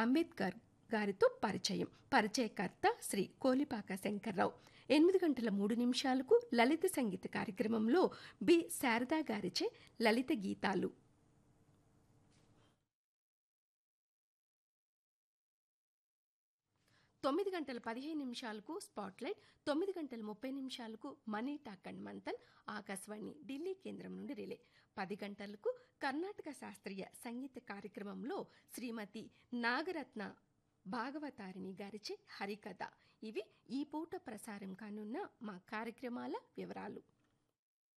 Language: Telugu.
అంబేద్కర్ గారితో పరిచయం పరిచయకర్త శ్రీ కోలిపాక శంకర్రావు ఎనిమిది గంటల మూడు నిమిషాలకు లలిత సంగీత కార్యక్రమంలో బి శారదా గారిచే లలిత గీతాలు తొమ్మిది గంటల పదిహేను నిమిషాలకు స్పాట్లైట్ తొమ్మిది గంటల ముప్పై నిమిషాలకు money talk and Manthan Akashvani Delhi కేంద్రం నుండి రిలే పది గంటలకు కర్ణాటక శాస్త్రీయ సంగీత కార్యక్రమంలో శ్రీమతి నాగరత్న భాగవతారిణి గారిచే హరికథ ఇవి ఈ పూట ప్రసారం కానున్న మా కార్యక్రమాల వివరాలు